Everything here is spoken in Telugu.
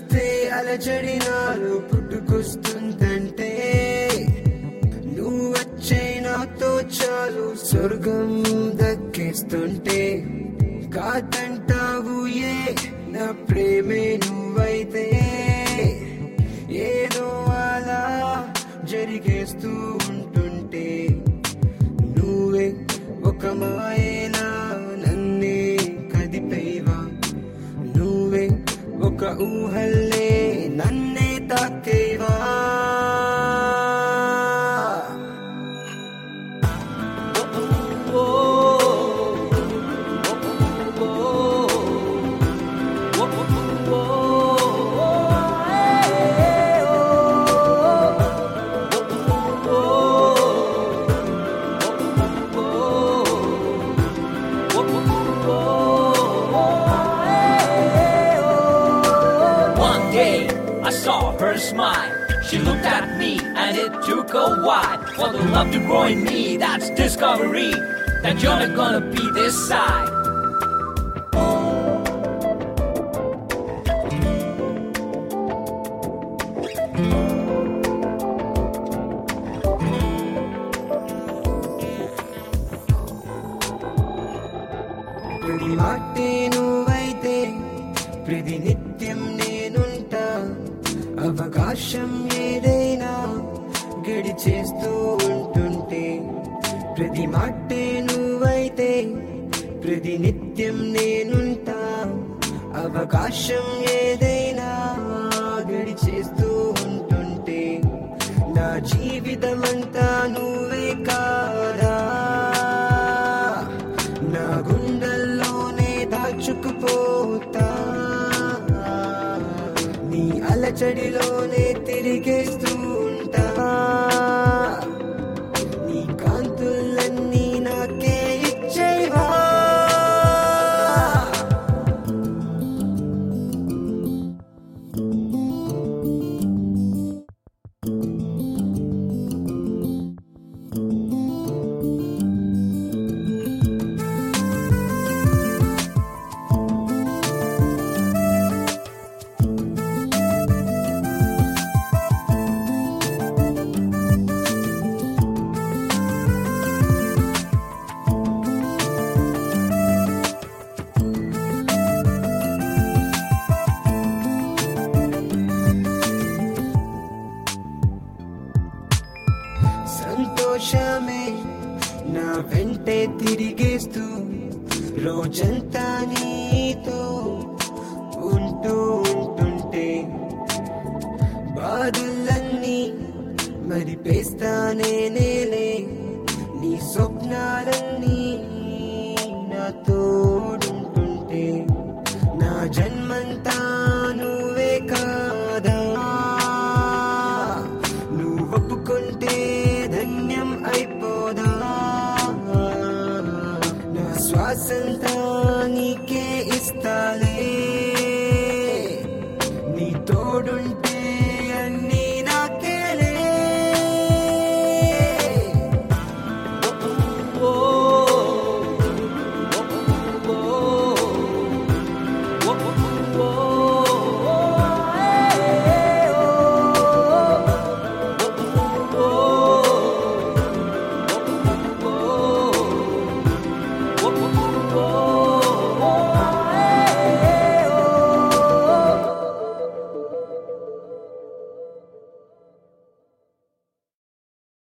తలచుస్తే అలజడి నాలో పుట్టుకొస్తుందంటే నువ్వు వచ్చే నాతో చాలు స్వర్గం దక్కిస్తుంటే కాదంటావు ఏ నా ప్రేమే నువ్వైతే ఏదో అలా జరిగేస్తూ ఉంటుంటే నువ్వే ఒక మాయనా నన్నే కదిపేవా నువ్వే ఒక ఊహల్లే నన్నే తాకేవా One day I saw her smile. She looked at me and it took a while for the love to grow in me. That's discovery that you're not gonna be this side. ప్రతి మాటే నువ్వైతే ప్రతి నిత్యం నేనుంటా అవకాశం ఏదైనా గడిచేస్తూ ఉంటుంటే ప్రతి మాటే నువ్వైతే ప్రతి నిత్యం నేనుంటా అవకాశం ఏదైనా గడిచేస్తూ ఉంటుంటే నా జీవితమంతా నువ్వే కాదా నా గుండెల్లోనే దాచుకుపోతా నీ అలచడిలోనే తిరిగేస్తూ ఉంటా నీ కాంతులన్నీ నాకే ఇచ్చేవా సంతోషమే నా వెంటే తిరిగేస్తూ రోజంతా నీతో ఉంటూ ఉంటుంటే బాధలన్నీ మరిపేస్తానే నేనే నీ స్వప్నాలన్నీ నా తోడుంటుంటే నా జన్మంతా నువ్వే కాదా నువ్వు ఒప్పుకుంటే ధన్యం అయిపోదా నా శ్వాసంతా నీకే ఇస్తాలే నీ తోడుంటే అన్ని